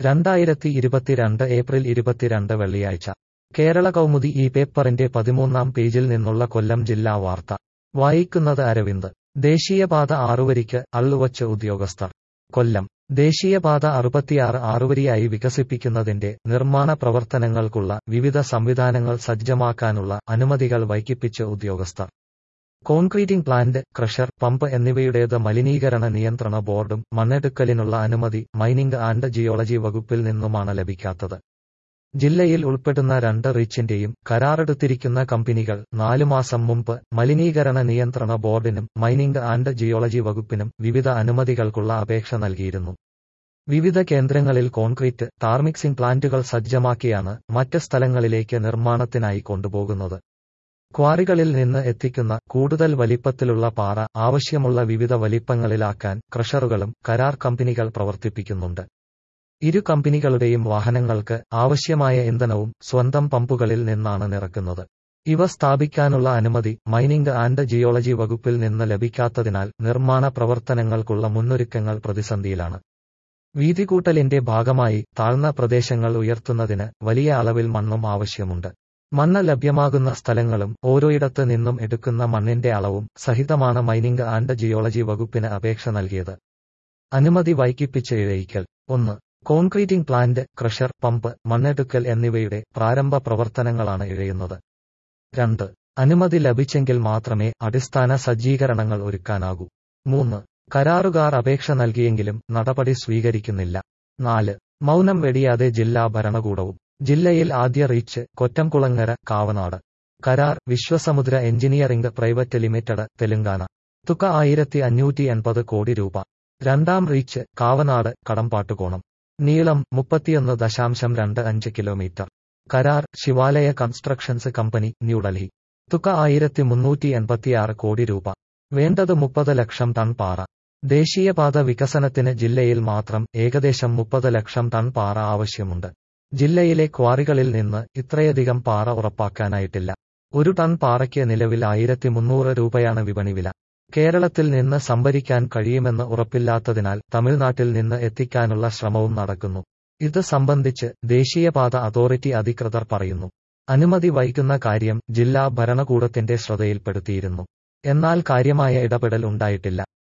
രണ്ടായിരത്തി ഇരുപത്തിരണ്ട് ഏപ്രിൽ ഇരുപത്തിരണ്ട് വെള്ളിയാഴ്ച കേരള കൗമുദി ഈ പേപ്പറിന്റെ പതിമൂന്നാം പേജിൽ നിന്നുള്ള കൊല്ലം ജില്ലാ വാർത്ത വായിക്കുന്നത് അരവിന്ദ് ദേശീയപാത ആറുവരിക്ക് അള്ളുവച്ച് ഉദ്യോഗസ്ഥർ കൊല്ലം ദേശീയപാത അറുപത്തിയാറ് ആറുവരിയായി വികസിപ്പിക്കുന്നതിന്റെ നിർമ്മാണ പ്രവർത്തനങ്ങൾക്കുള്ള വിവിധ സംവിധാനങ്ങൾ സജ്ജമാക്കാനുള്ള അനുമതികൾ വൈകിപ്പിച്ച് ഉദ്യോഗസ്ഥർ കോൺക്രീറ്റിംഗ് പ്ലാന്റ് ക്രഷർ പമ്പ് എന്നിവയുടേത് മലിനീകരണ നിയന്ത്രണ ബോർഡും മണ്ണെടുക്കലിനുള്ള അനുമതി മൈനിംഗ് ആൻഡ് ജിയോളജി വകുപ്പിൽ നിന്നുമാണ് ലഭിക്കാത്തത് ജില്ലയിൽ ഉൾപ്പെടുന്ന രണ്ട് റീച്ചിന്റെയും കരാറെടുത്തിരിക്കുന്ന കമ്പനികൾ നാലു മാസം മുമ്പ് മലിനീകരണ നിയന്ത്രണ ബോർഡിനും മൈനിംഗ് ആൻഡ് ജിയോളജി വകുപ്പിനും വിവിധ അനുമതികൾക്കുള്ള അപേക്ഷ നൽകിയിരുന്നു വിവിധ കേന്ദ്രങ്ങളിൽ കോൺക്രീറ്റ് ടാർ മിക്സിംഗ് പ്ലാന്റുകൾ സജ്ജമാക്കിയാണ് മറ്റ് സ്ഥലങ്ങളിലേക്ക് നിർമ്മാണത്തിനായി കൊണ്ടുപോകുന്നത് ക്വാറികളിൽ നിന്ന് എത്തിക്കുന്ന കൂടുതൽ വലിപ്പത്തിലുള്ള പാറ ആവശ്യമുള്ള വിവിധ വലിപ്പങ്ങളിലാക്കാൻ ക്രഷറുകളും കരാർ കമ്പനികൾ പ്രവർത്തിപ്പിക്കുന്നുണ്ട് ഇരു കമ്പനികളുടെയും വാഹനങ്ങൾക്ക് ആവശ്യമായ ഇന്ധനവും സ്വന്തം പമ്പുകളിൽ നിന്നാണ് നിറക്കുന്നത് ഇവ സ്ഥാപിക്കാനുള്ള അനുമതി മൈനിംഗ് ആൻഡ് ജിയോളജി വകുപ്പിൽ നിന്ന് ലഭിക്കാത്തതിനാൽ നിർമ്മാണ പ്രവർത്തനങ്ങൾക്കുള്ള മുന്നൊരുക്കങ്ങൾ പ്രതിസന്ധിയിലാണ് വീതികൂട്ടലിന്റെ ഭാഗമായി താഴ്ന്ന പ്രദേശങ്ങൾ ഉയർത്തുന്നതിന് വലിയ അളവിൽ മണ്ണും ആവശ്യമുണ്ട് മണ്ണ് ലഭ്യമാകുന്ന സ്ഥലങ്ങളും ഓരോയിടത്ത് നിന്നും എടുക്കുന്ന മണ്ണിന്റെ അളവും സഹിതമാണ് മൈനിംഗ് ആൻഡ് ജിയോളജി വകുപ്പിന് അപേക്ഷ നൽകിയത് അനുമതി വൈകിപ്പിച്ച് ഇഴയിക്കൽ ഒന്ന് കോൺക്രീറ്റിംഗ് പ്ലാന്റ് ക്രഷർ പമ്പ് മണ്ണെടുക്കൽ എന്നിവയുടെ പ്രാരംഭ പ്രവർത്തനങ്ങളാണ് ഇഴയുന്നത് രണ്ട് അനുമതി ലഭിച്ചെങ്കിൽ മാത്രമേ അടിസ്ഥാന സജ്ജീകരണങ്ങൾ ഒരുക്കാനാകൂ മൂന്ന് കരാറുകാർ അപേക്ഷ നൽകിയെങ്കിലും നടപടി സ്വീകരിക്കുന്നില്ല നാല് മൗനം വെടിയാതെ ജില്ലാ ഭരണകൂടവും ജില്ലയിൽ ആദ്യ റീച്ച് കൊറ്റംകുളങ്ങര കാവനാട് കരാർ Vishwasamudra engineering private limited Telangana തുക ആയിരത്തി അഞ്ഞൂറ്റി എൺപത് കോടി രൂപ രണ്ടാം റീച്ച് കാവനാട് കടമ്പാട്ടുകോണം നീളം മുപ്പത്തിയൊന്ന് ദശാംശം രണ്ട് അഞ്ച് കിലോമീറ്റർ കരാർ ശിവാലയ കൺസ്ട്രക്ഷൻസ് കമ്പനി ന്യൂഡൽഹി തുക ആയിരത്തി മുന്നൂറ്റി എൺപത്തിയാറ് കോടി രൂപ വേണ്ടത് മുപ്പത് ലക്ഷം ടൺ പാറ ദേശീയപാത വികസനത്തിന് ജില്ലയിൽ മാത്രം ഏകദേശം മുപ്പത് ലക്ഷം ടൺ പാറ ആവശ്യമുണ്ട് ജില്ലയിലെ ക്വാറികളിൽ നിന്ന് ഇത്രയധികം പാറ ഉറപ്പാക്കാനായിട്ടില്ല ഒരു ടൺ പാറയ്ക്ക് നിലവിൽ ആയിരത്തി മുന്നൂറ് രൂപയാണ് വിപണി വില കേരളത്തിൽ നിന്ന് സംഭരിക്കാൻ കഴിയുമെന്ന് ഉറപ്പില്ലാത്തതിനാൽ തമിഴ്നാട്ടിൽ നിന്ന് എത്തിക്കാനുള്ള ശ്രമവും നടക്കുന്നു ഇത് സംബന്ധിച്ച് ദേശീയപാത അതോറിറ്റി അധികൃതർ പറയുന്നു അനുമതി വൈകുന്ന കാര്യം ജില്ലാ ഭരണകൂടത്തിന്റെ ശ്രദ്ധയിൽപ്പെടുത്തിയിരുന്നു എന്നാൽ കാര്യമായ ഇടപെടൽ ഉണ്ടായിട്ടില്ല